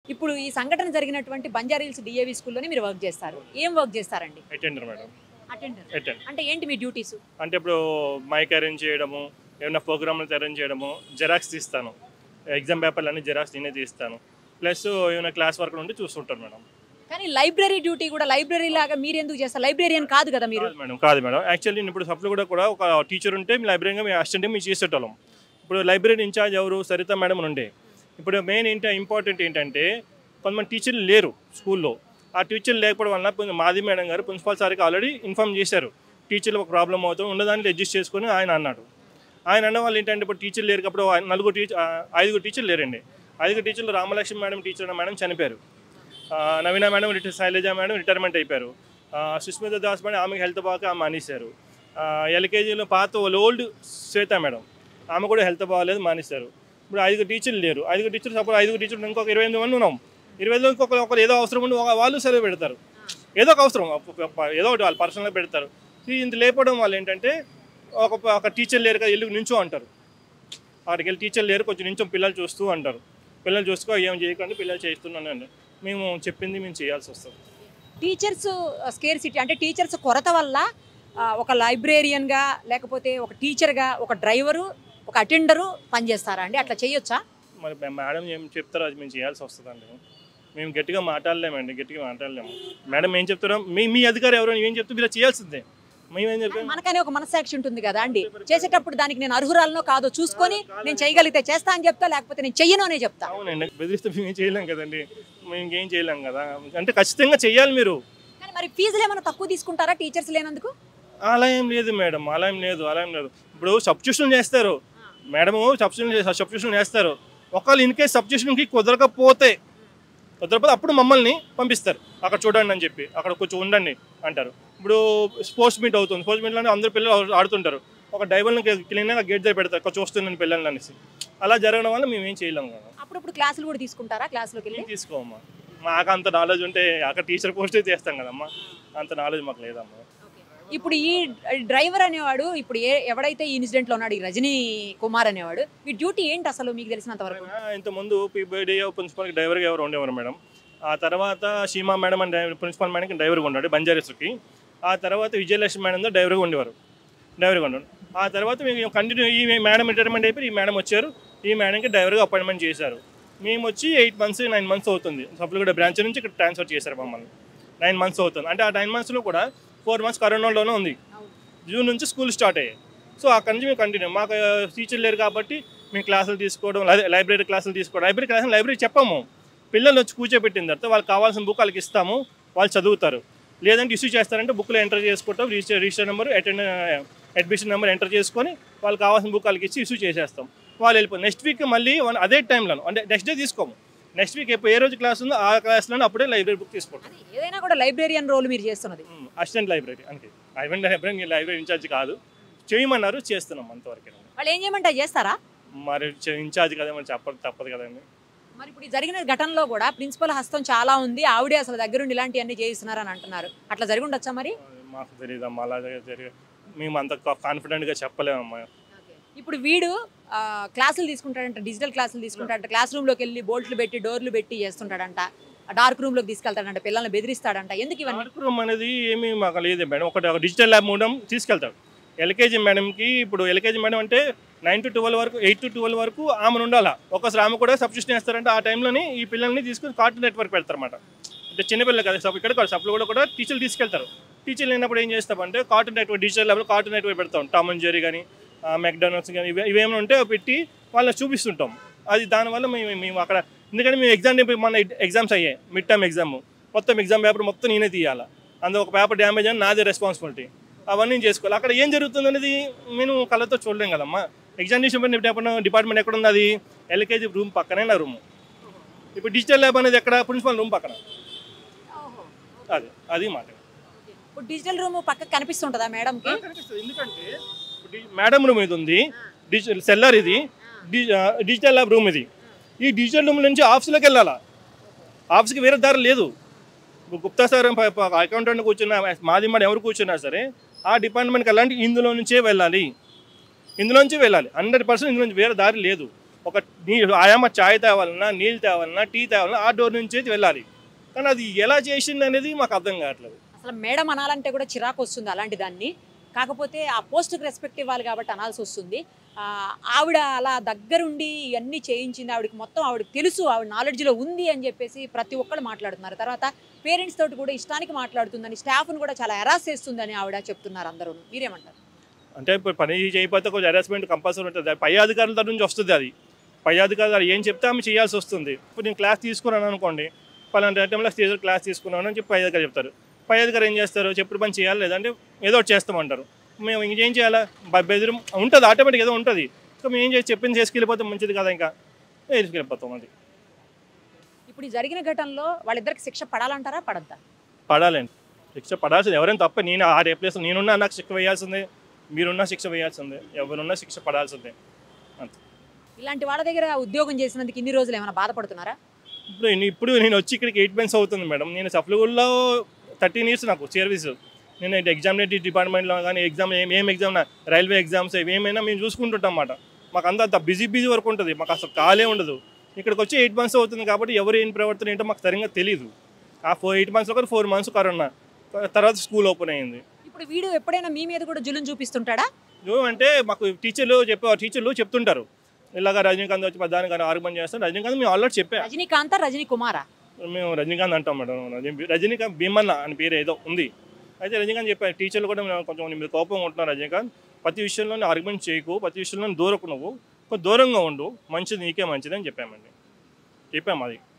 ఇప్పుడు ఈ సంఘటన జరిగినటువంటి బంజారీల్స్ డిఏవి స్కూల్లోనే మీరు వర్క్ చేస్తారు ఏం వర్క్ చేస్తారండి అటెండర్ మేడం అటెండర్ అటెండ్ అంటే ఏంటి మీ డ్యూటీస్ అంటే ఇప్పుడు మైక్ అరేంజ్ చేయడము ఏమైనా ప్రోగ్రామ్లు అరేంజ్ చేయడము జెరాక్స్ తీస్తాను ఎగ్జామ్ పేపర్లు అన్ని జెరాక్స్ నేనే తీస్తాను ప్లస్ ఏమైనా క్లాస్ వర్క్ ఉంటే చూస్తుంటాను మేడం కానీ లైబ్రరీ డ్యూటీ కూడా లైబ్రరీ లాగా మీరు ఎందుకు చేస్తారు లైబ్రరీయన్ కాదు కదా మీరు కాదు మేడం కాదు మేడం యాక్చువల్లీ ఇప్పుడు సప్లు కూడా కూడా ఒక టీచర్ ఉంటే మీ లైబ్రరీగా మీ అసిస్టెంట్ మీ చేసేటోళ్ళం ఇప్పుడు లైబ్రరీ ఇన్ఛార్జ్ ఎవరు సరిత మేడం అని ఉండే ఇప్పుడు మెయిన్ ఏంటి ఇంపార్టెంట్ ఏంటంటే కొంతమంది టీచర్లు లేరు స్కూల్లో ఆ టీచర్లు లేకపోవడం వల్ల కొంచెం మాది మేడం గారు ప్రిన్సిపాల్ సార్కి ఆల్రెడీ ఇన్ఫామ్ చేశారు టీచర్లు ఒక ప్రాబ్లం అవుతుంది ఉన్నదాంట్లో అడ్జస్ట్ చేసుకొని ఆయన అన్నాడు ఆయన అన్న వాళ్ళు ఏంటంటే ఇప్పుడు టీచర్ లేరు అప్పుడు ఆయన నలుగురు టీచర్ ఐదుగురు టీచర్లు లేరండి ఐదుగురు టీచర్లు రామలక్ష్మి మేడం టీచర్ అన్న మేడం చనిపోయారు ఆ, Naveena madam retire Shailaja madam retirement అయిపోయారు ఆ, సుస్మిత దాస్ మేడం ఆమెకి హెల్త్ బాగా ఆమె మానేశారు ఆ, ఎల్కేజీలో పాత ఓల్డ్ శ్వేత మేడం ఆమె కూడా హెల్త్ బాగాలేదు మానేశారు ఇప్పుడు ఐదుగురు టీచర్లు లేరు ఐదుగురు టీచర్లు సపోజ్ ఐదుగురు టీచర్లు ఇంకొక ఇరవై ఎనిమిది మంది ఉన్నాం ఇరవై ఐదు ఇంకొకరు ఒకరు ఏదో అవసరం ఉండి ఒక- వాళ్ళు సెలవు పెడతారు ఏదో ఒక అవసరం ఒక- ఏదో ఒకటి వాళ్ళు పర్సనల్గా పెడతారు ఈ ఇంత లేపడం వాళ్ళు ఏంటంటే ఒక ఒక టీచర్ లేరు కదా ఇల్లు నుంచో అంటారు అక్కడికి వెళ్ళి టీచర్ లేరు కొంచెం నించో పిల్లలు చూస్తూ అంటారు పిల్లలు చూసుకో ఏం చేయకండి పిల్లలు చేస్తున్నాను మేము చెప్పింది మేము చేయాల్సి వస్తుంది టీచర్స్ స్కేర్ సిటీ అంటే టీచర్స్ కొరత వల్ల ఆ, ఒక లైబ్రేరియన్గా లేకపోతే ఒక టీచర్గా ఒక డ్రైవరు ఒక అటెండరు పనిచేస్తారా అండి అట్లా చేయొచ్చా మరి మే- మేడం ఏం చెప్తారో అది మేము చేయాల్సి వస్తుందండి మేము గట్టిగా మాట్లాడలేమండి గట్టిగా మాట్లాడలేము మేడం ఏం చెప్తారో మీ మీ అధికారి ఎవరో ఏం చెప్తే మీరు చేయాల్సిందే మేమేం చెప్తాం మనకనే ఒక మనసాక్షి ఉంటుంది కదా అండి చేసేటప్పుడు దానికి నేను అర్హురాలనో కాదో చూసుకొని నేను చేయగలిగితే చేస్తా అని చెప్తా లేకపోతే నేను చెయ్యను అనే చెప్తా అవునండి బెదిరిస్తే మేము ఏం చేయలేం కదండి మేము ఇంకేం చేయలేం కదా అంటే ఖచ్చితంగా చెయ్యాలి మీరు కానీ మరి ఫీజులు ఏమైనా తక్కువ తీసుకుంటారా టీచర్స్ లేనందుకు అలా ఏం లేదు మేడం అలా ఏం లేదు అలా ఏం లేదు ఇప్పుడు సబ్స్టిట్యూషన్ చేస్తారు మేడము సబ్స్టిట్యూషన్ సబ్స్టిట్యూషన్ చేస్తారు ఒకవేళ ఇన్ కేసు సబ్స్టిట్యూషన్కి కుదరకపోతే కుదరకపోతే అప్పుడు మమ్మల్ని పంపిస్తారు అక్కడ చూడండి అని చెప్పి అక్కడ కొంచెం ఉండండి అంటారు ఇప్పుడు స్పోర్ట్స్ మీట్ అవుతుంది స్పోర్ట్స్ మీట్లో అందరు పిల్లలు ఆడు- ఆడుతుంటారు ఒక డైవర్ని క్లీన్గా గేట్ దగ్గర పెడతారు అక్కడ చూస్తున్నాను పిల్లల్ని అనేసి అలా జరగడం వల్ల మేము ఏం చేయలేము కదా అప్పుడప్పుడు క్లాసులు కూడా తీసుకుంటారా క్లాసులోకి వెళ్ళి ఏం తీసుకోమ్మా మాకు అంత నాలెడ్జ్ ఉంటే అక్కడ టీచర్ పోస్టే చేస్తాం కదమ్మా అంత నాలెడ్జ్ మాకు లేదమ్మా ఇప్పుడు ఈ డ్రైవర్ అనేవాడు ఇప్పుడు ఏ ఎవడైతే ఈ ఇన్సిడెంట్ లో ఉన్నాడు ఈ రజనీ కుమార్ అనేవాడు మీ డ్యూటీ ఏంటి అసలు మీకు తెలిసినంత వరకు ఇంతకుముందు పీబీడీ ప్రిన్సిపల్కి డ్రైవర్గా ఎవరు ఉండేవారు మేడం ఆ తర్వాత సీమా మేడం అని డ్రైవర్ ప్రిన్సిపల్ మేడంకి డ్రైవర్గా ఉన్నాడు బంజారీస్కి ఆ తర్వాత విజయలక్ష్మి మేడం డ్రైవర్గా ఉండేవారు డ్రైవర్గా ఉన్నాడు ఆ తర్వాత మేము కంటిన్యూ ఈ మేడం రిటైర్మెంట్ అయిపోయి ఈ మేడం వచ్చారు ఈ మేడంకి డ్రైవర్గా అపాయింట్మెంట్ చేశారు మేము వచ్చి ఎయిట్ మంత్స్ నైన్ మంత్స్ అవుతుంది సప్లగూడ బ్రాంచ్ నుంచి ఇక్కడ ట్రాన్స్ఫర్ చేశారు మమ్మల్ని నైన్ మంత్స్ అవుతుంది అంటే ఆ నైన్ మంత్స్లో కూడా ఫోర్ మంత్స్ కరోనాలోనే ఉంది జూన్ నుంచి స్కూల్ స్టార్ట్ అయ్యాయి సో అక్కడి నుంచి మేము కంటిన్యూ మాకు టీచర్ లేరు కాబట్టి మేము క్లాసులు తీసుకోవడం లై- లైబ్రరీ క్లాసులు తీసుకోవడం లైబ్రరీ క్లాసులు లైబ్రరీ చెప్పాము పిల్లలు వచ్చి కూర్చోబెట్టిన తర్వాత వాళ్ళకి కావాల్సిన బుక్ వాళ్ళకి ఇస్తాము వాళ్ళు చదువుతారు లేదంటే ఇష్యూ చేస్తారంటే బుక్లో ఎంటర్ చేసుకుంటాం register register number attend admission number enter చేసుకొని వాళ్ళకి కావాల్సిన బుక్ వాళ్ళకి ఇచ్చి ఇష్యూ చేసేస్తాం వాళ్ళు వెళ్ళిపోయి నెక్స్ట్ వీక్ మళ్ళీ వన్ అదే టైంలో అంటే నెక్స్ట్ డే తీసుకోము నెక్స్ట్ వీక్ ఎప్పుడు ఏ రోజు క్లాస్ ఉందో ఆ క్లాస్లోనే అప్పుడే లైబ్రరీ బుక్ తీసుకుంటాం అది ఏదైనా కూడా లైబ్రేరియన్ రోల్ మీరు చేస్తున్నది అసిస్టెంట్ లైబ్రరీ అంటే ఐవెంట్ లైబ్రరీ లైబ్రరీ ఇన్ఛార్జ్ కాదు చేయమన్నారు చేస్తున్నాం అంతవరకు వాళ్ళు ఏం చేయమంటే అది చేస్తారా మరి చే- ఇన్ఛార్జ్ కదా మరి చెప్పదు తప్పదు కదండి మరి ఇప్పుడు ఈ జరిగిన ఘటనలో కూడా ప్రిన్సిపల్ హస్తం చాలా ఉంది ఆవిడే అసలు దగ్గరుండి ఇలాంటివన్నీ చేయిస్తున్నారు అని అంటున్నారు అట్లా జరిగి ఉండొచ్చా మరి మాకు తెలియదమ్మా అలా జరిగి మేము అంత కాన్ఫిడెంట్గా చెప్పలేమమ్మా ఇప్పుడు వీడు ఆ, క్లాసులు తీసుకుంటాడంట డిజిటల్ క్లాసులు తీసుకుంటాడంట క్లాస్ రూమ్లోకి వెళ్ళి బోల్ట్లు పెట్టి డోర్లు పెట్టి చేస్తుంటాడంట డార్క్ రూమ్లోకి తీసుకెళ్తాడంట పిల్లల్ని బెదిరిస్తాడంట ఎందుకు ఇవన్నీ డార్క్ రూమ్ అనేది ఏమీ మాకు లేదు మేడం ఒకటి ఒక డిజిటల్ ల్యాబ్ మూడం తీసుకెళ్తాడు ఎల్కేజీ మేడంకి ఇప్పుడు ఎల్కేజీ మేడం అంటే నైన్ టు ట్వెల్వ్ వరకు ఎయిట్ టు ట్వెల్వ్ వరకు ఆమెను ఉండాలా ఒకసారి ఆమె కూడా సబ్స్టిట్యూషన్ చేస్తారంటే ఆ టైంలోని ఈ పిల్లల్ని తీసుకుని కార్టూన్ నెట్వర్క్ పెడతారన్నమాట అంటే చిన్నపిల్లలు కదా సబ్ ఇక్కడ కాదు సప్లు కూడా కూడా టీచర్లు తీసుకెళ్తారు టీచర్లు లేనప్పుడు ఏం చేస్తామంటే కార్టూన్ నెట్వర్క్ డిజిటల్ ల్యాబ్లో కార్టూన్ నెట్వర్క్ పెడతాం టామ్ అండ్ జెరీ కానీ మెక్డానల్డ్స్ కానీ ఇవి ఇవేమైనా ఉంటే అవి పెట్టి వాళ్ళని చూపిస్తుంటాం అది దానివల్ల మేము మేము అక్కడ ఎందుకంటే మేము ఎగ్జామ్ మన ఎగ్జామ్స్ అయ్యాయి మిడ్ టర్మ్ ఎగ్జామ్ మొత్తం ఎగ్జామ్ పేపర్ మొత్తం నేనే తీయాలి అందులో ఒక పేపర్ డ్యామేజ్ అని నాదే రెస్పాన్సిబిలిటీ అవన్నీ నేను చేసుకోవాలి అక్కడ ఏం జరుగుతుంది అనేది నేను కళ్ళతో చూడలేం కదమ్మా ఎగ్జామినేషన్ డిపార్ట్మెంట్ ఎక్కడ ఉంది అది ఎల్కేజీ రూమ్ పక్కనే నా రూమ్ ఇప్పుడు డిజిటల్ ల్యాబ్ అనేది ఎక్కడ ప్రిన్సిపల్ రూమ్ పక్కన అది అది మాట ఇప్పుడు డిజిటల్ రూమ్ పక్కకు కనిపిస్తుంటుందా మేడంకి కనిపిస్తుంది ఎందుకంటే ఇప్పుడు డి- మేడం రూమ్ ఇది ఉంది డిజిటల్ సెల్లర్ ఇది డి- ఆ, డిజిటల్ ల్యాబ్ రూమ్ ఇది ఈ డిజిటల్ రూమ్ నుంచి ఆఫీస్లోకి వెళ్ళాలా ఆఫీస్కి వేరే దారి లేదు ఇప్పుడు గుప్తా సార్ అకౌంటెంట్ కూర్చున్న మాది మాది ఎవరు కూర్చున్నా సరే ఆ డిపార్ట్మెంట్కి వెళ్ళాలంటే ఇందులో నుంచే వెళ్ళాలి ఇందులో నుంచే వెళ్ళాలి హండ్రెడ్ పర్సెంట్ ఇందులో నుంచి వేరే దారి లేదు ఒక నీ ఆయమ్మ చాయ్ తేవాలన్నా నీళ్ళు తేవాలన్నా టీ తేవాలన్నా ఆ డోర్ నుంచి అయితే వెళ్ళాలి కానీ అది ఎలా చేసింది అనేది మాకు అర్థం కావట్లేదు అసలు మేడం అనాలంటే కూడా చిరాకు వస్తుంది అలాంటి దాన్ని కాకపోతే ఆ పోస్ట్కి రెస్పెక్ట్ ఇవ్వాలి కాబట్టి అనాల్సి వస్తుంది ఆ, ఆవిడ అలా దగ్గరుండి ఇవన్నీ చేయించింది ఆవిడకి మొత్తం ఆవిడకి తెలుసు ఆవిడ నాలెడ్జ్లో ఉంది అని చెప్పేసి ప్రతి ఒక్కళ్ళు మాట్లాడుతున్నారు తర్వాత పేరెంట్స్ తోటి కూడా ఇష్టానికి మాట్లాడుతుందని స్టాఫ్ను కూడా చాలా హెరాస్ చేస్తుందని ఆవిడ చెప్తున్నారు అందరూ మీరేమంటారు అంటే ఇప్పుడు పని చేయకపోతే కొంచెం హెరాస్మెంట్ కంపల్సరీ ఉంటుంది అది పై అధికారుల దగ్గర నుంచి వస్తుంది అది పై అధికారులు అది ఏం చెప్తే ఆమె చేయాల్సి వస్తుంది ఇప్పుడు నేను క్లాస్ తీసుకున్నాను అనుకోండి పలానా టైంలో స్టేజ్ క్లాస్ తీసుకున్నాను అని చెప్పి పై అధికారి చెప్తారు పై అధికారి ఏం చేస్తారు చెప్పుడు పని చేయాలి లేదంటే ఏదో ఒకటి చేస్తామంటారు మేము ఇంకేం చేయాలా బ- బెదిరి ఉంటుంది ఆటోమేటిక్ ఏదో ఉంటుంది సో మేము ఏం చేసి చెప్పింది చేసుకెళ్ళిపోతే మంచిది కదా ఇంకా తీసుకెళ్ళిపోతాం అది ఇప్పుడు ఈ జరిగిన ఘటనలో వాళ్ళిద్దరికి శిక్ష పడాలంటారా పడద్దా పడాలండి శిక్ష పడాల్సింది ఎవరైనా తప్ప నేను ఆ రే ప్లేస్ నేనున్నా నాకు శిక్ష వేయాల్సిందే మీరున్నా శిక్ష వేయాల్సిందే ఎవరున్నా శిక్ష పడాల్సిందే ఇలాంటి వాళ్ళ దగ్గర ఉద్యోగం చేసినందుకు ఇన్ని రోజులు ఏమైనా బాధపడుతున్నారా ఇప్పుడు నేను ఇప్పుడు నేను వచ్చి ఇక్కడికి ఎయిట్ మంత్స్ అవుతుంది మేడం నేను సప్లగూడలో థర్టీన్ ఇయర్స్ నాకు సర్వీస్ నేను ఎగ్జామినేటివ్ డిపార్ట్మెంట్లో కానీ ఎగ్జామ్ ఏం ఏం ఎగ్జామ్ రైల్వే ఎగ్జామ్స్ ఏమైనా మేము చూసుకుంటుంటాం అన్నమాట మాకు అంత అంత బిజీ బిజీ వర్క్ ఉంటుంది మాకు అసలు ఖాళీ ఉండదు ఇక్కడికి వచ్చి ఎయిట్ మంత్స్ అవుతుంది కాబట్టి ఎవరు ఏం ప్రవర్తన ఏంటో మాకు సరిగ్గా తెలియదు ఆ ఫోర్ ఎయిట్ మంత్స్లో కూడా ఫోర్ మంత్స్ కరోనా తర్వాత స్కూల్ ఓపెన్ అయింది ఇప్పుడు వీడు ఎప్పుడైనా మీ మీద కూడా జులుం చూపిస్తుంటాడా ఏం అంటే మాకు టీచర్లు చెప్పే టీచర్లు చెప్తుంటారు ఇలాగ రజనీకాంత్ వచ్చి దానికి ఆర్గ్యుమెంట్ చేస్తాం రజనీకాంత్ మేము ఆల్రెడీ చెప్పా రజనీకాంత రజనీ కుమారా మేము రజనీకాంత్ అంటాం మేడం రజనీ రజనీకాంత్ భీమన్న అని పేరు ఏదో ఉంది అయితే రజనీకాంత్ చెప్పారు టీచర్లు కూడా మేము కొంచెం నీ మీద కోపంగా ఉంటున్నారు రజనీకాంత్ ప్రతి విషయంలో ఆర్గ్యుమెంట్ చేయకు ప్రతి విషయంలో దూరకు నువ్వు కొంచెం దూరంగా ఉండు మంచిది నీకే మంచిది అని చెప్పామండి చెప్పాము అది